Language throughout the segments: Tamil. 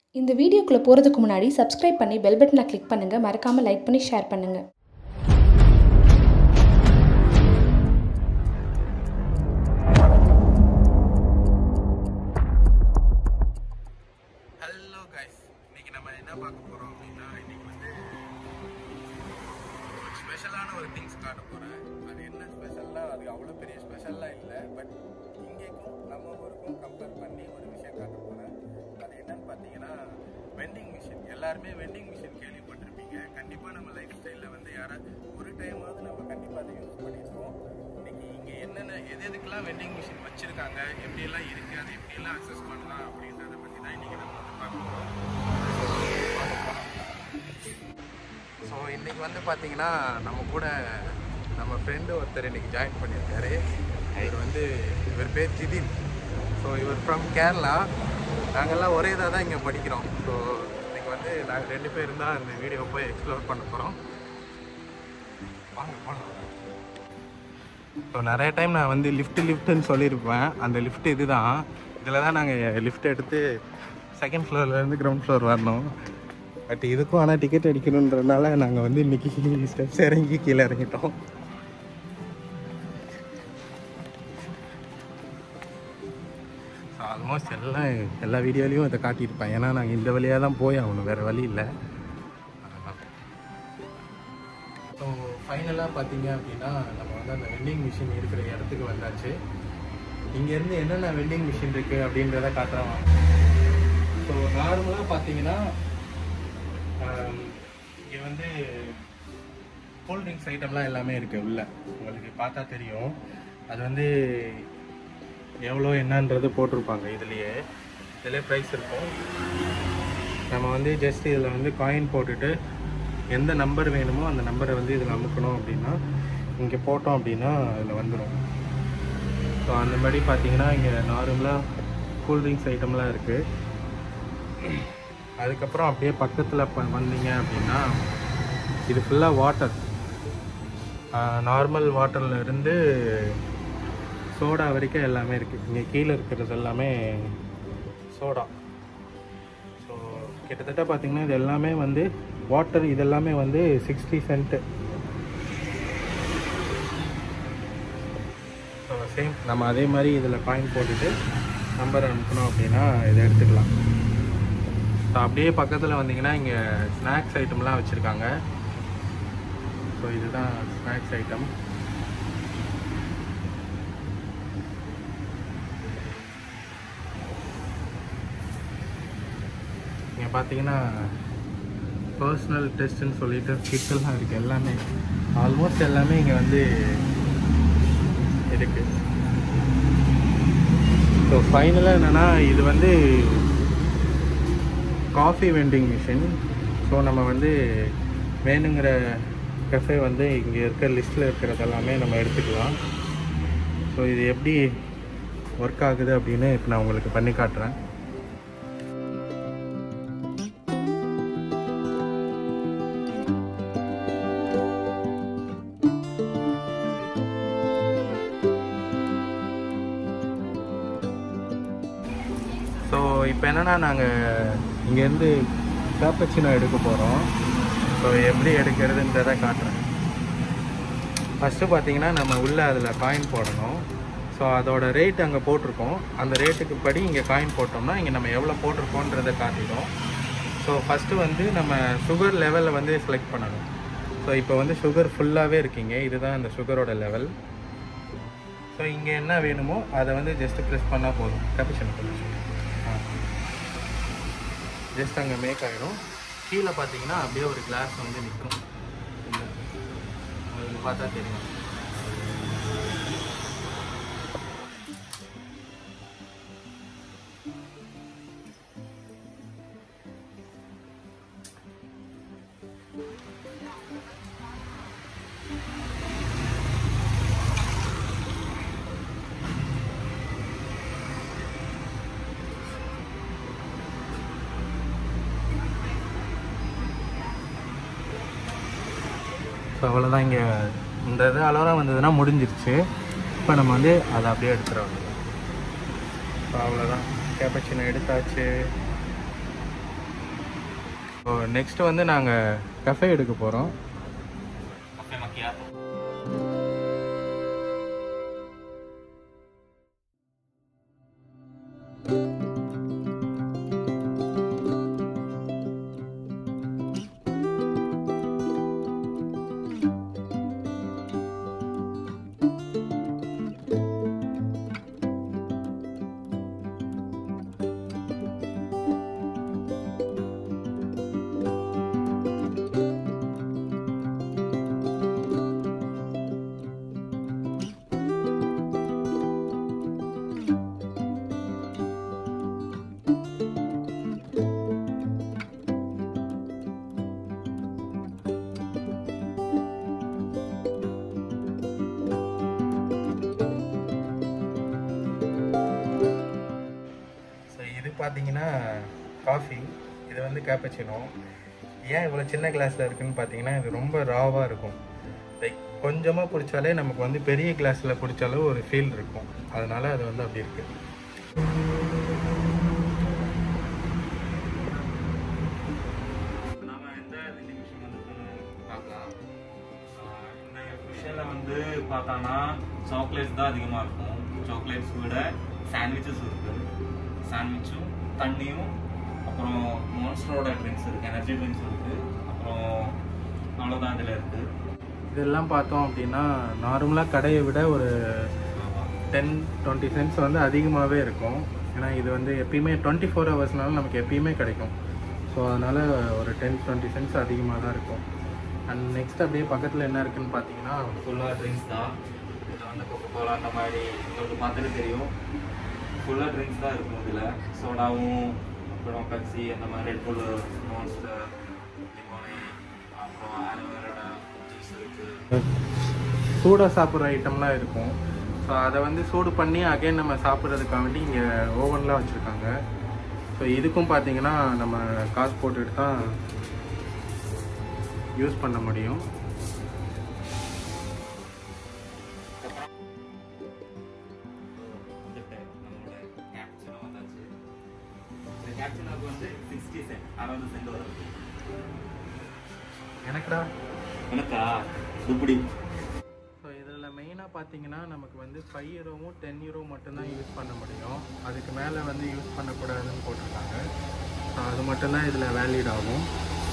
இந்த வீடியோக்குள்ளே போகிறதுக்கு முன்னாடி சப்ஸ்கிரைப் பண்ணி பெல் பட்டனை கிளிக் பண்ணுங்கள் மறக்காமல் லைக் பண்ணி ஷேர் பண்ணுங்கள் ஹலோ கைஸ் இன்னைக்கு நம்ம என்ன பார்க்க போறோம் அப்படின்னா இன்னைக்கு வந்து ஒரு ஸ்பெஷலான ஒரு திங்ஸ் காட்ட போறேன் அது என்ன ஸ்பெஷல்னா அது அவ்வளோ பெரிய ஸ்பெஷல்லாம் இல்லை பட் இங்கேக்கும் நம்ம ஊருக்கும் கம்பேர் பண்ணி ஒரு விஷயம் காட்ட போறேன் அது என்னன்னு பார்த்தீங்கன்னா வெண்டிங் மிஷின் எல்லாருமே வெண்டிங் மிஷின் கேள்விப்பட்டிருப்பீங்க கண்டிப்பாக நம்ம லைஃப் ஸ்டைலில் வந்து யாராவது ஒரு டைமாவது நம்ம கண்டிப்பாக அதை யூஸ் பண்ணியிருக்கோம் இன்னைக்கு இங்கே என்னென்ன எது எதுக்கெல்லாம் வெண்டிங் மிஷின் வச்சிருக்காங்க எப்படியெல்லாம் இருக்கு அதை எப்படியெல்லாம் அக்சஸ் பண்ணலாம் அப்படின்றத பற்றி தான் இன்னைக்கு நம்ம வந்து பார்க்க போகிறோம் ஸோ இன்னைக்கு வந்து பார்த்தீங்கன்னா நம்ம கூட நம்ம ஃப்ரெண்டு ஒருத்தர் இன்னைக்கு ஜாயின் பண்ணியிருக்காரு இவர் வந்து இவர் பேர் ஜிதின் ஸோ இவர் ஃப்ரம் கேரளா நாங்கள்லாம் ஒரே இதாக தான் இங்கே படிக்கிறோம் ஸோ இன்னைக்கு வந்து நாங்கள் ரெண்டு பேரும் தான் இந்த வீடியோ போய் எக்ஸ்ப்ளோர் பண்ண போகிறோம் வாங்க போகலாம் ஸோ நிறைய டைம் நான் வந்து லிஃப்ட் லிஃப்ட்டுன்னு சொல்லியிருப்பேன் அந்த லிஃப்ட் இதுதான் இதில் தான் நாங்கள் லிஃப்ட் எடுத்து செகண்ட் ஃப்ளோர்லேருந்து கிரவுண்ட் ஃப்ளோர் வரணும் பட் இதுக்கும் ஆனால் டிக்கெட் அடிக்கணுன்றதுனால நாங்கள் வந்து இன்னைக்கு ஸ்டெப்ஸ் இறங்கி கீழே இறங்கிட்டோம் ஸோ ஆல்மோஸ்ட் எல்லாம் எல்லா வீடியோலையும் இதை காட்டியிருப்பேன் ஏன்னா நாங்கள் இந்த வழியாக தான் போய் ஆகணும் வேறு வழி இல்லை ஸோ ஃபைனலாக பார்த்தீங்க அப்படின்னா நம்ம வந்து அந்த வெண்டிங் மிஷின் இருக்கிற இடத்துக்கு வந்தாச்சு இங்கேருந்து என்னென்ன வெண்டிங் மிஷின் இருக்குது அப்படின்றத காட்டுறோம் ஸோ நார்மலாக பார்த்தீங்கன்னா இங்கே வந்து கூல்ட்ரிங்க்ஸ் ஐட்டம்லாம் எல்லாமே இருக்குது உள்ள உங்களுக்கு பார்த்தா தெரியும் அது வந்து எவ்வளோ என்னன்றது போட்டிருப்பாங்க இதுலேயே இதிலே ப்ரைஸ் இருக்கும் நம்ம வந்து ஜஸ்ட் இதில் வந்து காயின் போட்டுட்டு எந்த நம்பர் வேணுமோ அந்த நம்பரை வந்து இதில் அமுக்கணும் அப்படின்னா இங்கே போட்டோம் அப்படின்னா அதில் வந்துடும் ஸோ அந்த மாதிரி பார்த்தீங்கன்னா இங்கே நார்மலாக கூல்ட்ரிங்க்ஸ் ஐட்டம்லாம் இருக்குது அதுக்கப்புறம் அப்படியே பக்கத்தில் ப வந்தீங்க அப்படின்னா இது ஃபுல்லாக வாட்டர் நார்மல் வாட்டரில் இருந்து சோடா வரைக்கும் எல்லாமே இருக்குது இங்கே கீழே இருக்கிறது எல்லாமே சோடா ஸோ கிட்டத்தட்ட பார்த்தீங்கன்னா இது எல்லாமே வந்து வாட்டர் இதெல்லாமே வந்து சிக்ஸ்டி சென்ட்டு ஸோ சேம் நம்ம அதே மாதிரி இதில் காயின் போட்டுட்டு நம்பர் அனுப்பணும் அப்படின்னா இதை எடுத்துக்கலாம் ஸோ அப்படியே பக்கத்தில் வந்தீங்கன்னா இங்கே ஸ்நாக்ஸ் ஐட்டம்லாம் வச்சுருக்காங்க ஸோ இதுதான் ஸ்நாக்ஸ் ஐட்டம் இங்கே பார்த்தீங்கன்னா பர்சனல் டெஸ்ட்டுன்னு சொல்லிட்டு கிட்டெல்லாம் இருக்குது எல்லாமே ஆல்மோஸ்ட் எல்லாமே இங்கே வந்து இருக்குது ஸோ ஃபைனலாக என்னென்னா இது வந்து காஃபி வெண்டிங் மிஷின் ஸோ நம்ம வந்து வேணுங்கிற கஃபே வந்து இங்கே இருக்க லிஸ்ட்டில் இருக்கிறது எல்லாமே நம்ம எடுத்துக்கலாம் ஸோ இது எப்படி ஒர்க் ஆகுது அப்படின்னு இப்போ நான் உங்களுக்கு பண்ணி காட்டுறேன் ஸோ இப்போ என்னென்னா நாங்கள் இங்கேருந்து காப்பச்சினோ எடுக்க போகிறோம் ஸோ எப்படி எடுக்கிறதுன்றதை காட்டுறேன் ஃபஸ்ட்டு பார்த்தீங்கன்னா நம்ம உள்ளே அதில் காயின் போடணும் ஸோ அதோட ரேட் அங்கே போட்டிருக்கோம் அந்த ரேட்டுக்கு படி இங்கே காயின் போட்டோம்னா இங்கே நம்ம எவ்வளோ போட்டிருக்கோன்றதை காட்டிடும் ஸோ ஃபஸ்ட்டு வந்து நம்ம சுகர் லெவலை வந்து செலக்ட் பண்ணணும் ஸோ இப்போ வந்து சுகர் ஃபுல்லாகவே இருக்கீங்க இதுதான் அந்த சுகரோட லெவல் ஸோ இங்கே என்ன வேணுமோ அதை வந்து ஜஸ்ட்டு ப்ரெஸ் பண்ணால் போதும் கபிஷன் ஜஸ்ட் அங்கே மேக் ஆகிடும் கீழே பார்த்தீங்கன்னா அப்படியே ஒரு கிளாஸ் வந்து நிற்கும் உங்களுக்கு பார்த்தா தெரியும் ஸோ அவ்வளோதான் இங்கே இந்த இது அலோரம் வந்ததுன்னா முடிஞ்சிருச்சு இப்போ நம்ம வந்து அதை அப்படியே எடுத்துட வேண்டியது ஸோ அவ்வளோதான் கேப்பச்சினோ எடுத்தாச்சு ஸோ நெக்ஸ்ட் வந்து நாங்கள் கஃபே எடுக்க போகிறோம் Caffè macchiato. ஸோ இது பார்த்தீங்கன்னா காஃபி இது வந்து கேப்பச்சினோ ஏன் இவ்வளோ சின்ன கிளாஸில் இருக்குன்னு பார்த்தீங்கன்னா இது ரொம்ப ராவாக இருக்கும் லைக் கொஞ்சமாக குடித்தாலே நமக்கு வந்து பெரிய கிளாஸில் குடித்தாலும் ஒரு ஃபீல் இருக்கும் அதனால அது வந்து அப்படி இருக்குது நாம எந்த வெண்டிங் மிஷின் வந்து பார்க்கலாம் ஆஹ் இந்த மிஷினில் வந்து பார்த்தானா சாக்லேட்ஸ் தான் அதிகமாக இருக்கும் சாக்லேட்ஸ் விட சாண்ட்விச்சஸ் இருக்கு சாண்ட்விச்சும் தண்ணியும் அப்புறம் மான்ஸ்டரோட ட்ரிங்க்ஸ் இருக்கு எனர்ஜி ட்ரிங்க்ஸ் இருக்கு அப்புறம் அவ்வளோதான் இதில் இருக்கு இதெல்லாம் பார்த்தோம் அப்படின்னா நார்மலாக கடையை விட ஒரு டென் டுவெண்ட்டி சென்ட்ஸ் வந்து அதிகமாகவே இருக்கும் ஏன்னா இது வந்து எப்பயுமே டுவெண்ட்டி ஃபோர் ஹவர்ஸ்னாலும் நமக்கு எப்பயுமே கிடைக்கும் ஸோ அதனால் ஒரு டென் டுவெண்ட்டி சென்ட்ஸ் அதிகமாக தான் இருக்கும் அண்ட் நெக்ஸ்ட் அப்படியே பக்கத்தில் என்ன இருக்குன்னு பார்த்தீங்கன்னா ஃபுல்லாக ட்ரிங்க்ஸ் தான் இதில் வந்து கொக்கோ கோலா அந்த மாதிரி உங்களுக்கு பார்த்துட்டு தெரியும் ஃபுல்லாக ட்ரிங்க்ஸ் தான் இருக்கும் இதில் சோடாவும் அப்புறம் பெப்சி அந்த மாதிரி ரெட் புல் மான்ஸ்டர் லிமோனே அப்புறம் ஆலோவேரா ஜூஸ் இருக்குது சூடாக சாப்பிட்ற ஐட்டம்லாம் இருக்கும் ஸோ அதை வந்து சூடு பண்ணி அகைன் நம்ம சாப்பிட்றதுக்காக வேண்டி இங்கே ஓவன்லாம் வச்சுருக்காங்க ஸோ இதுக்கும் பார்த்தீங்கன்னா நம்ம காசு போட்டுட்டு தான் யூஸ் பண்ண முடியும் வந்துட்டு நம்மளோட கேப்சினோ வந்தாச்சு இந்த கேப்சினோக்கு வந்து சிக்ஸ்டி சென்ட் அறுபது சென்ட் வருது எனக்குடா எனக்கா துப்படி ஸோ இதில் மெயினாக பார்த்தீங்கன்னா நமக்கு வந்து ஃபைவ் யூரோவும் டென் யூரோ மட்டும்தான் யூஸ் பண்ண முடியும் அதுக்கு மேலே வந்து யூஸ் பண்ணக்கூடாதுன்னு போட்டிருக்காங்க ஸோ அது மட்டும்தான் இதில் வேலிட் ஆகும்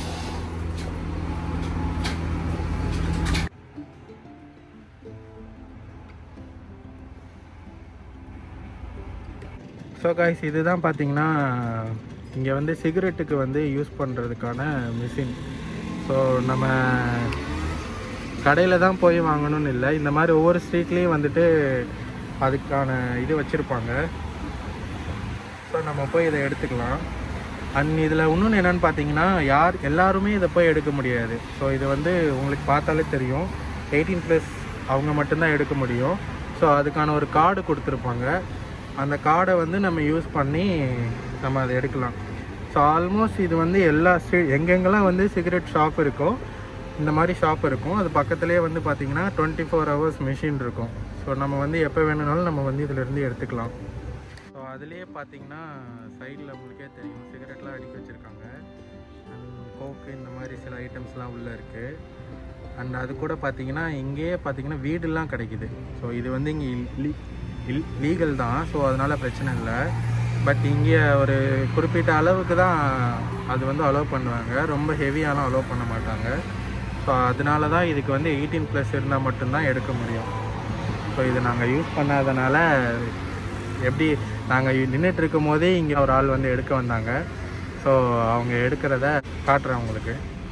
ஸோ காய்ஸ் இதுதான் பார்த்தீங்கன்னா இங்கே வந்து சிகரெட்டுக்கு வந்து யூஸ் பண்ணுறதுக்கான மிஷின் ஸோ நம்ம கடையில் தான் போய் வாங்கணும்னு இல்லை இந்த மாதிரி ஒவ்வொரு ஸ்ட்ரீட்லேயும் வந்துட்டு அதுக்கான இது வச்சுருப்பாங்க ஸோ நம்ம போய் இதை எடுத்துக்கலாம் அண்ட் இதில் இன்னொன்று என்னென்னு பார்த்தீங்கன்னா யார் எல்லாருமே இதை போய் எடுக்க முடியாது ஸோ இது வந்து உங்களுக்கு பார்த்தாலே தெரியும் எயிட்டீன் ப்ளஸ் அவங்க மட்டும்தான் எடுக்க முடியும் ஸோ அதுக்கான ஒரு கார்டு கொடுத்துருப்பாங்க அந்த கார்டை வந்து நம்ம யூஸ் பண்ணி நம்ம அதை எடுக்கலாம் ஸோ ஆல்மோஸ்ட் இது வந்து எல்லா ஸ்ட்ரீட் எங்கெங்கெல்லாம் வந்து சிகரெட் ஷாப் இருக்கோ இந்த மாதிரி ஷாப் இருக்கும் அது பக்கத்துலேயே வந்து பார்த்தீங்கன்னா டுவெண்ட்டி ஃபோர் ஹவர்ஸ் மிஷின் இருக்கும் ஸோ நம்ம வந்து எப்போ வேணும்னாலும் நம்ம வந்து இதிலேருந்து எடுத்துக்கலாம் ஸோ அதுலேயே பார்த்தீங்கன்னா சைடில் உங்களுக்கே தெரியும் சிகரெட்லாம் அடுக்கி வச்சுருக்காங்க அண்ட் கோக்கு இந்த மாதிரி சில ஐட்டம்ஸ்லாம் உள்ளே இருக்குது அண்ட் அது கூட பார்த்தீங்கன்னா இங்கேயே பார்த்தீங்கன்னா வீடெல்லாம் கிடைக்குது ஸோ இது வந்து இங்கே லீகல் தான் ஸோ அதனால் பிரச்சனை இல்லை பட் இங்கே ஒரு குறிப்பிட்ட அளவுக்கு தான் அது வந்து அலோவ் பண்ணுவாங்க ரொம்ப ஹெவியாலாம் அலோவ் பண்ண மாட்டாங்க ஸோ அதனால தான் இதுக்கு வந்து எயிட்டீன் ப்ளஸ் இருந்தால் மட்டும்தான் எடுக்க முடியும் ஸோ இது நாங்கள் யூஸ் பண்ணாதனால எப்படி நாங்கள் நின்றுட்டு இருக்கும் போதே இங்கே ஒரு ஆள் வந்து எடுக்க வந்தாங்க ஸோ அவங்க எடுக்கிறத காட்டுறேன் உங்களுக்கு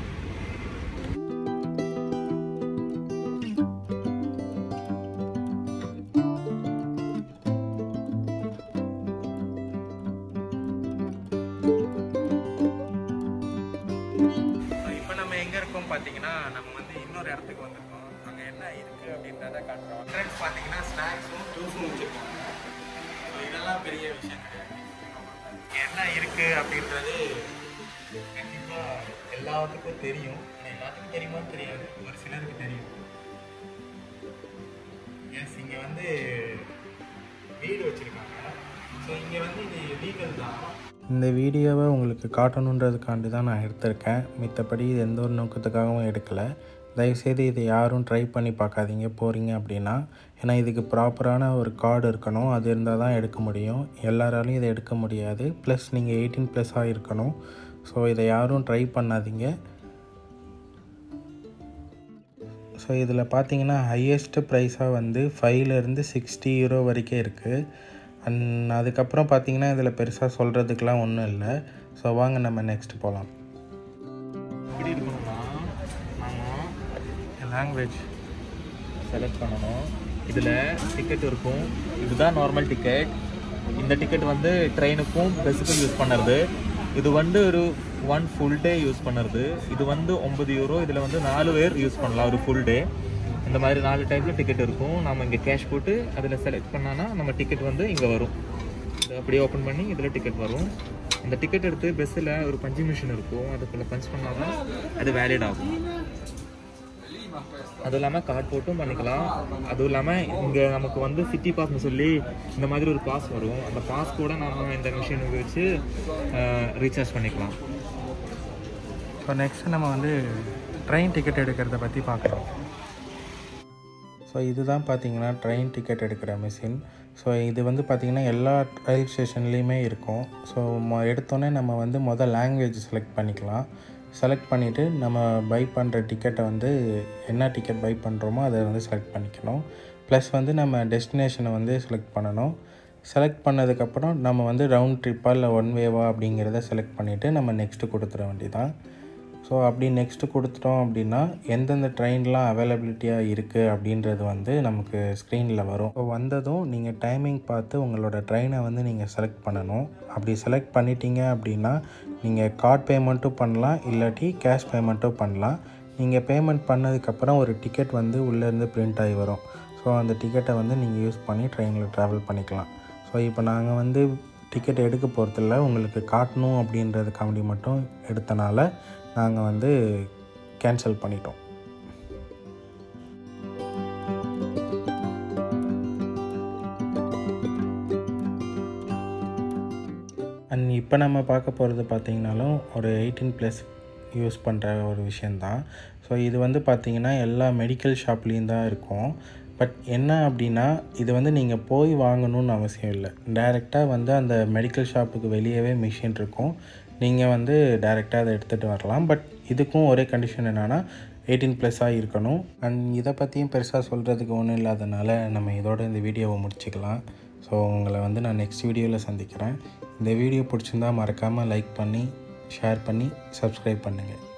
இப்போ நம்ம எங்கே இருக்கோம் பார்த்தீங்கன்னா நம்ம வந்து இன்னொரு இடத்துக்கு வந்திருக்கோம் அங்கே என்ன இருக்குது அப்படின்றத காட்டுறோம் ஃப்ரெண்ட்ஸ் பார்த்தீங்கன்னா ஸ்நாக்ஸும் ஜூஸும் வச்சுருக்கோம் ஸோ இதெல்லாம் பெரிய விஷயம் கிடையாது என்ன இருக்குது அப்படின்றது கண்டிப்பாக எல்லாத்துக்கும் தெரியும் ஆனா எல்லாத்துக்கும் தெரியுமான்னு தெரியாது ஒரு சிலருக்கு தெரியும் எஸ் இங்கே வந்து வீடு வச்சுருக்காங்க ஸோ இங்கே வந்து இது லீகல் தான் இந்த வீடியோவை உங்களுக்கு காட்டணுன்றதுக்காண்டி தான் நான் எடுத்திருக்கேன் மித்தபடி இது எந்த ஒரு நோக்கத்துக்காகவும் எடுக்கலை தயவுசெய்து இதை யாரும் ட்ரை பண்ணி பார்க்காதீங்க போகிறீங்க அப்படின்னா ஏன்னா இதுக்கு ப்ராப்பரான ஒரு கார்டு இருக்கணும் அது இருந்தால் தான் எடுக்க முடியும் எல்லாராலையும் இதை எடுக்க முடியாது ப்ளஸ் நீங்கள் எயிட்டீன் ப்ளஸ்ஸாக இருக்கணும் ஸோ இதை யாரும் ட்ரை பண்ணாதீங்க ஸோ இதில் பார்த்தீங்கன்னா ஹையஸ்ட்டு ப்ரைஸாக வந்து ஃபைவ்லேருந்து சிக்ஸ்டி யூரோ வரைக்கும் இருக்குது அண்ட் அதுக்கப்புறம் பார்த்தீங்கன்னா இதில் பெருசாக சொல்கிறதுக்கெலாம் ஒன்றும் இல்லை ஸோ வாங்க நம்ம நெக்ஸ்ட் போகலாம் இப்படி இருக்கணும்னா நம்ம லாங்குவேஜ் செலக்ட் பண்ணணும் இதில் டிக்கெட் இருக்கும் இதுதான் நார்மல் டிக்கெட் இந்த டிக்கெட் வந்து ட்ரெயினுக்கும் பஸ்ஸுக்கும் யூஸ் பண்ணுறது இது வந்து ஒரு ஒன் ஃபுல் டே யூஸ் பண்ணுறது இது வந்து ஒன்பது யூரோ இதில் வந்து நாலு பேர் யூஸ் பண்ணலாம் ஒரு ஃபுல் டே இந்த மாதிரி நாலு டைப்பில் டிக்கெட் இருக்கும் நம்ம இங்கே கேஷ் போட்டு அதில் செலக்ட் பண்ணானா நம்ம டிக்கெட் வந்து இங்கே வரும் இதை அப்படியே ஓப்பன் பண்ணி இதில் டிக்கெட் வரும் இந்த டிக்கெட் எடுத்து பஸ்ஸில் ஒரு பஞ்சிங் மிஷின் இருக்கும் அதுக்குள்ளே பஞ்ச் பண்ணால் தான் அது வேலிட் ஆகும் அதுவும் இல்லாமல் கார்டு போட்டும் பண்ணிக்கலாம் அதுவும் இல்லாமல் இங்கே நமக்கு வந்து சிட்டி பாஸ்னு சொல்லி இந்த மாதிரி ஒரு பாஸ் வரும் அந்த பாஸ் கூட நம்ம இந்த மிஷின் உபயோகிச்சு ரீசார்ஜ் பண்ணிக்கலாம் ஸோ நெக்ஸ்ட் நம்ம வந்து ட்ரெயின் டிக்கெட் எடுக்கிறத பற்றி பார்க்கலாம் ஸோ இதுதான் பார்த்தீங்கன்னா ட்ரெயின் டிக்கெட் எடுக்கிற மிஷின் ஸோ இது வந்து பார்த்திங்கன்னா எல்லா ரயில் ஸ்டேஷன்லேயுமே இருக்கும் ஸோ மொ எடுத்தோன்னே நம்ம வந்து மொதல் லாங்குவேஜ் செலக்ட் பண்ணிக்கலாம் செலக்ட் பண்ணிவிட்டு நம்ம பை பண்ணுற டிக்கெட்டை வந்து என்ன டிக்கெட் பை பண்ணுறோமோ அதை வந்து செலக்ட் பண்ணிக்கணும் ப்ளஸ் வந்து நம்ம டெஸ்டினேஷனை வந்து செலக்ட் பண்ணணும் செலக்ட் பண்ணதுக்கப்புறம் நம்ம வந்து ரவுண்ட் ட்ரிப்பா இல்லை ஒன் வேவா அப்படிங்கிறத செலக்ட் பண்ணிவிட்டு நம்ம நெக்ஸ்ட்டு கொடுத்துட வேண்டியதான் ஸோ அப்படி நெக்ஸ்ட்டு கொடுத்துட்டோம் அப்படின்னா எந்தெந்த ட்ரெயின்லாம் அவைலபிலிட்டியாக இருக்குது அப்படின்றது வந்து நமக்கு ஸ்க்ரீனில் வரும் ஸோ வந்ததும் நீங்கள் டைமிங் பார்த்து உங்களோட ட்ரெயினை வந்து நீங்கள் செலக்ட் பண்ணணும் அப்படி செலக்ட் பண்ணிட்டீங்க அப்படின்னா நீங்கள் கார்ட் பேமெண்ட்டும் பண்ணலாம் இல்லாட்டி கேஷ் பேமெண்ட்டும் பண்ணலாம் நீங்கள் பேமெண்ட் பண்ணதுக்கப்புறம் ஒரு டிக்கெட் வந்து உள்ளேருந்து பிரிண்ட் ஆகி வரும் ஸோ அந்த டிக்கெட்டை வந்து நீங்கள் யூஸ் பண்ணி ட்ரெயினில் ட்ராவல் பண்ணிக்கலாம் ஸோ இப்போ நாங்கள் வந்து டிக்கெட் எடுக்க போகிறதில்ல உங்களுக்கு காட்டணும் அப்படின்றதுக்காண்டி மட்டும் எடுத்தனால நாங்கள் வந்து கேன்சல் பண்ணிட்டோம் அண்ட் இப்போ நம்ம பார்க்க போகிறது பார்த்திங்கனாலும் ஒரு எயிட்டீன் ப்ளஸ் யூஸ் பண்ணுற ஒரு விஷயந்தான் ஸோ இது வந்து பார்த்திங்கன்னா எல்லா மெடிக்கல் ஷாப்லேயும் தான் இருக்கும் பட் என்ன அப்படின்னா இது வந்து நீங்கள் போய் வாங்கணும்னு அவசியம் இல்லை டைரெக்டாக வந்து அந்த மெடிக்கல் ஷாப்புக்கு வெளியவே மிஷின் இருக்கும் நீங்கள் வந்து டைரெக்டாக அதை எடுத்துகிட்டு வரலாம் பட் இதுக்கும் ஒரே கண்டிஷன் என்னென்னா எயிட்டீன் ப்ளஸ்ஸாக இருக்கணும் அண்ட் இதை பற்றியும் பெருசாக சொல்கிறதுக்கு ஒன்றும் இல்லாதனால நம்ம இதோட இந்த வீடியோவை முடிச்சுக்கலாம் ஸோ உங்களை வந்து நான் நெக்ஸ்ட் வீடியோவில் சந்திக்கிறேன் இந்த வீடியோ பிடிச்சிருந்தா மறக்காமல் லைக் பண்ணி ஷேர் பண்ணி சப்ஸ்கிரைப் பண்ணுங்கள்